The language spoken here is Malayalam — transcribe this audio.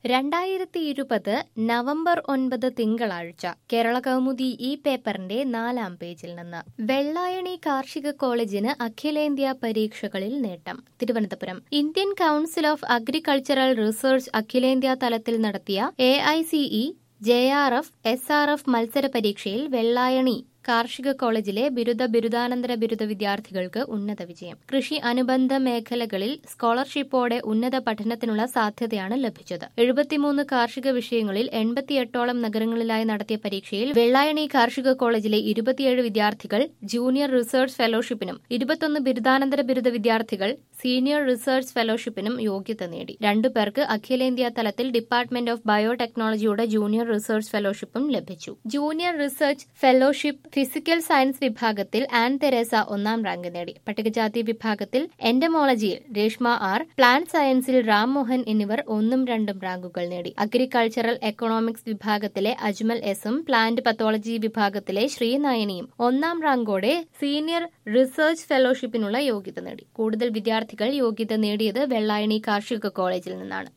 രണ്ടായിരത്തി ഇരുപത് നവംബർ ഒൻപത് തിങ്കളാഴ്ച കേരള കൗമുദി ഈ പേപ്പറിന്റെ നാലാം പേജിൽ നിന്ന് വെള്ളായണി കാർഷിക കോളേജിന് അഖിലേന്ത്യാ പരീക്ഷകളിൽ നേട്ടം Thiruvananthapuram Indian Council of Agricultural Research അഖിലേന്ത്യാ തലത്തിൽ നടത്തിയ A I CE J R F S R F മത്സര പരീക്ഷയിൽ വെള്ളായണി കാർഷിക കോളേജിലെ ബിരുദ ബിരുദാനന്തര ബിരുദ വിദ്യാർത്ഥികൾക്ക് ഉന്നത വിജയം കൃഷി അനുബന്ധ മേഖലകളിൽ സ്കോളർഷിപ്പോടെ ഉന്നത പഠനത്തിനുള്ള സാധ്യതയാണ് ലഭിച്ചത് എഴുപത്തിമൂന്ന് കാർഷിക വിഷയങ്ങളിൽ എൺപത്തിയെട്ടോളം നഗരങ്ങളിലായി നടത്തിയ പരീക്ഷയിൽ വെള്ളായണി കാർഷിക കോളേജിലെ ഇരുപത്തിയേഴ് വിദ്യാർത്ഥികൾ ജൂനിയർ റിസർച്ച് ഫെലോഷിപ്പിനും ഇരുപത്തൊന്ന് ബിരുദാനന്തര ബിരുദ വിദ്യാർത്ഥികൾ സീനിയർ റിസർച്ച് ഫെലോഷിപ്പിനും യോഗ്യത നേടി രണ്ടുപേർക്ക് അഖിലേന്ത്യാ തലത്തിൽ ഡിപ്പാർട്ട്മെന്റ് ഓഫ് ബയോടെക്നോളജിയുടെ ജൂനിയർ റിസർച്ച് ഫെലോഷിപ്പും ലഭിച്ചു junior research fellowship physical science വിഭാഗത്തിൽ ആൻ തെരേസ ഒന്നാം റാങ്ക് നേടി പട്ടികജാതി വിഭാഗത്തിൽ എന്റമോളജിയിൽ രേഷ്മ ആർ പ്ലാന്റ് സയൻസിൽ റാം മോഹൻ എന്നിവർ ഒന്നും രണ്ടും റാങ്കുകൾ നേടി അഗ്രികൾച്ചറൽ എക്കണോമിക്സ് വിഭാഗത്തിലെ അജ്മൽ എസും പ്ലാന്റ് പത്തോളജി വിഭാഗത്തിലെ ശ്രീനയനിയും ഒന്നാം റാങ്കോടെ സീനിയർ റിസർച്ച് ഫെലോഷിപ്പിനുള്ള യോഗ്യത നേടി കൂടുതൽ വിദ്യാർത്ഥികൾ യോഗ്യത നേടിയത് വെള്ളായണി കാർഷിക കോളേജിൽ നിന്നാണ്